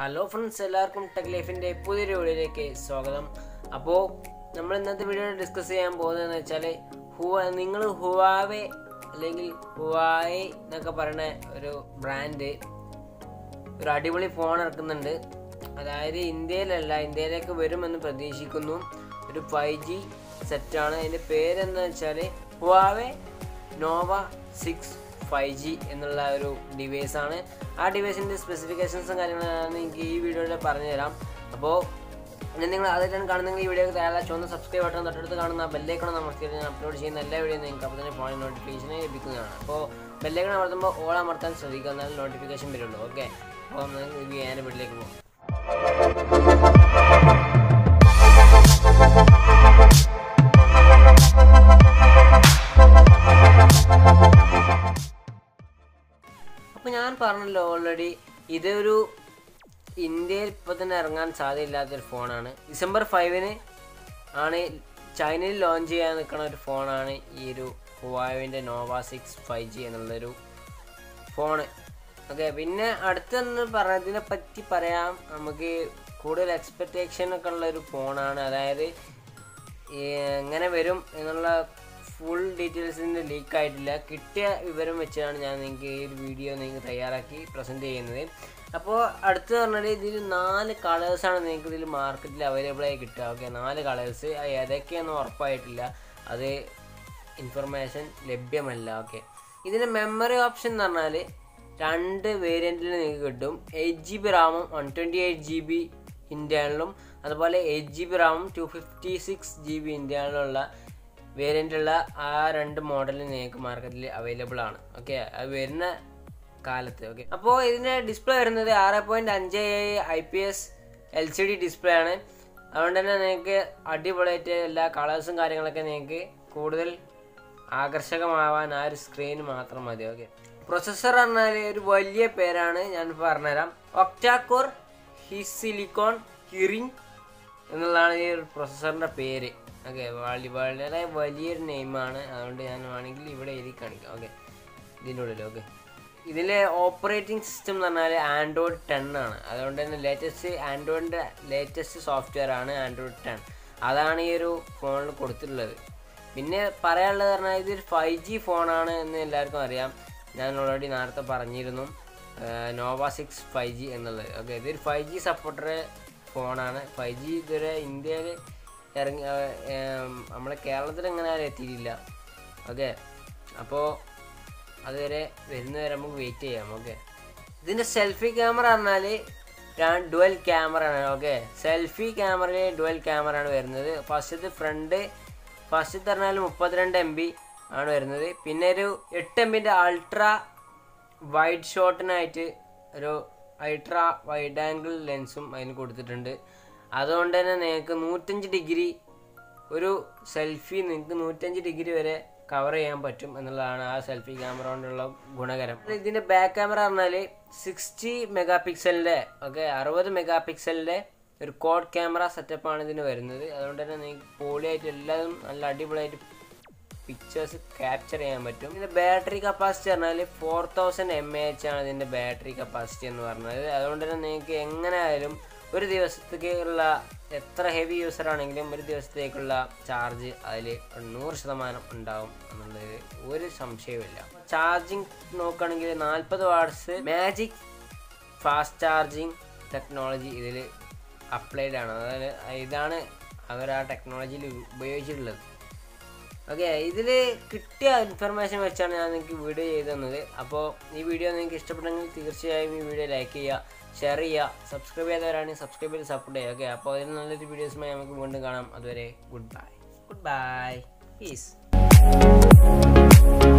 hello friends എല്ലാവർക്കും tech ലൈഫിൻ്റെ പുതിയൊരു വീഡിയോയിലേക്ക് സ്വാഗതം അപ്പോൾ നമ്മൾ ഇന്നത്തെ വീഡിയോയിൽ ഡിസ്കസ് ചെയ്യാൻ പോകുന്നതെന്ന് വെച്ചാൽ ഹുവ നിങ്ങൾ ഹുവാവെ അല്ലെങ്കിൽ ഹുവായി എന്നൊക്കെ പറയുന്ന ഒരു ബ്രാൻഡ് ഒരു അടിപൊളി ഫോൺ ഇറക്കുന്നുണ്ട് അതായത് ഇന്ത്യയിലല്ല ഇന്ത്യയിലേക്ക് വരുമെന്ന് പ്രതീക്ഷിക്കുന്നു ഒരു ഫൈവ് ജി സെറ്റാണ് അതിൻ്റെ പേരെന്ന് വെച്ചാൽ Huawei Nova six five G എന്നുള്ള ഒരു ഡിവൈസാണ് ആ ഡിവൈസിൻ്റെ സ്പെസിഫിക്കേഷൻസും കാര്യങ്ങളും ഞാൻ നിങ്ങൾക്ക് ഈ വീഡിയോയിൽ പറഞ്ഞുതരാം അപ്പോൾ പിന്നെ നിങ്ങൾ ആദ്യമായിട്ടാണ് കാണുന്നെങ്കിൽ ഈ വീഡിയോ താഴെ ചുവന്ന സബ്സ്ക്രൈബ് ബട്ടൺ തൊട്ടടുത്ത് കാണുന്ന ബെല്ലൈക്കണം അമർത്തിയിട്ട് ഞാൻ അപ്ലോഡ് ചെയ്യുന്ന എല്ലാ വീഡിയോ നിങ്ങൾക്ക് അപ്പോൾ തന്നെ ഫോണിൽ നോട്ടിഫിക്കേഷൻ ലഭിക്കുന്നതാണ് അപ്പോൾ ബെല്ലൈക്കണം അമർത്തുമ്പോൾ ഓൾ അമർത്താൻ ശ്രദ്ധിക്കുക എന്നാലും നോട്ടിഫിക്കേഷൻ വരുള്ളൂ ഓക്കെ അപ്പോൾ നമുക്ക് ഞാൻ വീട്ടിലേക്ക് പോകാം അപ്പോൾ ഞാൻ പറഞ്ഞല്ലോ ഓൾറെഡി ഇതൊരു ഇന്ത്യയിൽ ഇപ്പോൾ തന്നെ ഇറങ്ങാൻ സാധ്യതയില്ലാത്തൊരു ഫോണാണ് ഡിസംബർ ഫൈവിന് ആണ് ചൈനയിൽ ലോഞ്ച് ചെയ്യാൻ നിൽക്കുന്ന ഒരു ഫോണാണ് ഈ ഒരു ഹുവാവിൻ്റെ നോവ സിക്സ് ഫൈവ് ജി എന്നുള്ളൊരു ഫോണ് ഓക്കെ പിന്നെ അടുത്തെന്ന് പറഞ്ഞതിനെ പറ്റി പറയാം നമുക്ക് കൂടുതൽ എക്സ്പെക്റ്റേഷൻ ഒക്കെ ഉള്ള ഒരു ഫോണാണ് അതായത് ഈ എങ്ങനെ വരും എന്നുള്ള ഫുൾ ഡീറ്റെയിൽസിൻ്റെ ലീക്ക് ആയിട്ടില്ല കിട്ടിയ വിവരം വെച്ചാണ് ഞാൻ നിങ്ങൾക്ക് ഈ ഒരു വീഡിയോ നിങ്ങൾക്ക് തയ്യാറാക്കി പ്രസൻറ്റ് ചെയ്യുന്നത് അപ്പോൾ അടുത്ത് പറഞ്ഞാൽ ഇതിൽ നാല് കളേഴ്സാണ് നിങ്ങൾക്ക് ഇതിൽ മാർക്കറ്റിൽ അവൈലബിൾ ആയി കിട്ടുക ഓക്കെ നാല് കളേഴ്സ് ഏതൊക്കെയാണെന്ന് ഉറപ്പായിട്ടില്ല അത് ഇൻഫർമേഷൻ ലഭ്യമല്ല ഓക്കെ ഇതിൻ്റെ മെമ്മറി ഓപ്ഷൻ എന്ന് പറഞ്ഞാൽ രണ്ട് വേരിയൻറ്റിൽ നിങ്ങൾക്ക് കിട്ടും എയ്റ്റ് ജി ബി റാമും one twenty eight G B ഇൻറ്റേണലും അതുപോലെ എയ്റ്റ് ജി ബി റാമും two fifty six G B ഇൻറ്റേണലുള്ള വേരിയൻ്റുള്ള ആ രണ്ട് മോഡലിൽ നിങ്ങൾക്ക് മാർക്കറ്റിൽ അവൈലബിൾ ആണ് ഓക്കെ അത് വരുന്ന കാലത്ത് ഓക്കെ അപ്പോൾ ഇതിൻ്റെ ഡിസ്പ്ലേ വരുന്നത് ആറ് പോയിൻറ്റ് അഞ്ച് I P S L C D display ആണ് അതുകൊണ്ട് തന്നെ നിങ്ങൾക്ക് അടിപൊളിയായിട്ട് എല്ലാ കളേഴ്സും കാര്യങ്ങളൊക്കെ നിങ്ങൾക്ക് കൂടുതൽ ആകർഷകമാവാൻ ആ ഒരു സ്ക്രീൻ മാത്രം മതി ഓക്കെ പ്രൊസസ്സർ പറഞ്ഞാൽ ഒരു വലിയ പേരാണ് ഞാൻ പറഞ്ഞുതരാം ഒക്ടാക്കോർ ഹിസിലിക്കോൺ കിറിങ് എന്നുള്ളതാണ് ഈ ഒരു പ്രൊസസ്സറിൻ്റെ പേര് ഓക്കെ വളരെ വലിയൊരു നെയിമാണ് അതുകൊണ്ട് ഞാൻ വേണമെങ്കിൽ ഇവിടെ എഴുതി കാണിക്കാം ഓക്കെ ഇതിൻ്റെ ഉള്ളിൽ ഓക്കെ ഇതിലെ ഓപ്പറേറ്റിംഗ് സിസ്റ്റം എന്ന് പറഞ്ഞാൽ ആൻഡ്രോയിഡ് ടെൻ ആണ് അതുകൊണ്ട് തന്നെ ലേറ്റസ്റ്റ് ആൻഡ്രോയിഡിൻ്റെ ലേറ്റസ്റ്റ് സോഫ്റ്റ്വെയർ ആണ് ആൻഡ്രോയിഡ് ടെൻ അതാണ് ഈ ഒരു ഫോണിൽ കൊടുത്തിട്ടുള്ളത് പിന്നെ പറയാനുള്ളത് പറഞ്ഞാൽ ഇതൊരു ഫൈവ് ജി ഫോണാണ് എന്ന് എല്ലാവർക്കും അറിയാം ഞാൻ ഓൾറെഡി നേരത്തെ പറഞ്ഞിരുന്നു നോവ സിക്സ് ഫൈവ് ജി എന്നുള്ളത് ഓക്കെ ഇതൊരു ഫൈവ് ജി സപ്പോർട്ടർ ഫോണാണ് ഫൈവ് ജി ഇതുവരെ ഇന്ത്യയിൽ ഇറങ്ങി നമ്മളെ കേരളത്തിൽ എങ്ങനെ എത്തിയിട്ടില്ല ഓക്കെ അപ്പോൾ അതുവരെ വരുന്നവരെ നമുക്ക് വെയിറ്റ് ചെയ്യാം ഓക്കെ ഇതിൻ്റെ സെൽഫി ക്യാമറ പറഞ്ഞാൽ രണ്ട് ഡുവൽ ക്യാമറ ആണ് ഓക്കെ സെൽഫി ക്യാമറയിൽ ഡുവൽ ക്യാമറ ആണ് വരുന്നത് ഫസ്റ്റത്തെ ഫ്രണ്ട് ഫസ്റ്റ് പറഞ്ഞാൽ മുപ്പത്തിരണ്ട് എം ബി ആണ് വരുന്നത് പിന്നെ ഒരു എട്ട് എം ബിൻ്റെ അൾട്രാ വൈഡ് ഷോട്ടിനായിട്ട് ഒരു അൾട്രാ വൈഡ് ആംഗിൾ ലെൻസും അതിന് കൊടുത്തിട്ടുണ്ട് അതുകൊണ്ട് തന്നെ നിങ്ങൾക്ക് നൂറ്റഞ്ച് ഡിഗ്രി ഒരു സെൽഫി നിങ്ങൾക്ക് നൂറ്റഞ്ച് ഡിഗ്രി വരെ കവർ ചെയ്യാൻ പറ്റും എന്നുള്ളതാണ് ആ സെൽഫി ക്യാമറ കൊണ്ടുള്ള ഗുണകരം ഇതിൻ്റെ ബാക്ക് ക്യാമറ പറഞ്ഞാൽ സിക്സ്റ്റി മെഗാ പിക്സലിൻ്റെ ഓക്കെ അറുപത് മെഗാ പിക്സലിൻ്റെ ഒരു കോഡ് ക്യാമറ സെറ്റപ്പാണ് ഇതിന് വരുന്നത് അതുകൊണ്ട് തന്നെ നിങ്ങൾക്ക് പോളിയായിട്ട് എല്ലാതും നല്ല അടിപൊളിയായിട്ട് പിക്ചേഴ്സ് ക്യാപ്ചർ ചെയ്യാൻ പറ്റും ഇതിൻ്റെ ബാറ്ററി കപ്പാസിറ്റി പറഞ്ഞാൽ four thousand M A H ആണ് ഇതിൻ്റെ ബാറ്ററി കപ്പാസിറ്റി എന്ന് പറഞ്ഞത് അതുകൊണ്ട് തന്നെ നിങ്ങൾക്ക് എങ്ങനെയായാലും ഒരു ദിവസത്തേക്കുള്ള എത്ര ഹെവി യൂസർ ആണെങ്കിലും ഒരു ദിവസത്തേക്കുള്ള ചാർജ് അതിൽ നൂറ് ശതമാനം ഉണ്ടാവും എന്നുള്ളത് ഒരു സംശയവുമില്ല ചാർജിങ് നോക്കുകയാണെങ്കിൽ നാൽപ്പത് watts magic fast charging technology ഇതിൽ അപ്ലൈഡ് ആണ് അതായത് ഇതാണ് അവർ ആ ടെക്നോളജിയിൽ ഉപയോഗിച്ചിട്ടുള്ളത് ഓക്കെ ഇതിൽ കിട്ടിയ ഇൻഫർമേഷൻ വെച്ചാണ് ഞാൻ നിങ്ങൾക്ക് വീഡിയോ ചെയ്തു തന്നത് അപ്പോൾ ഈ വീഡിയോ നിങ്ങൾക്ക് ഇഷ്ടപ്പെട്ടെങ്കിൽ തീർച്ചയായും ഈ വീഡിയോ ലൈക്ക് ചെയ്യുക ഷെയർ ചെയ്യുക സബ്സ്ക്രൈബ് ചെയ്തവരാണെങ്കിൽ സബ്സ്ക്രൈബ് ചെയ്ത് സപ്പോർട്ട് ചെയ്യുക ഓക്കെ അപ്പോൾ അതിന് നല്ലൊരു വീഡിയോസുമായി നമുക്ക് വീണ്ടും കാണാം അതുവരെ good bye good bye piece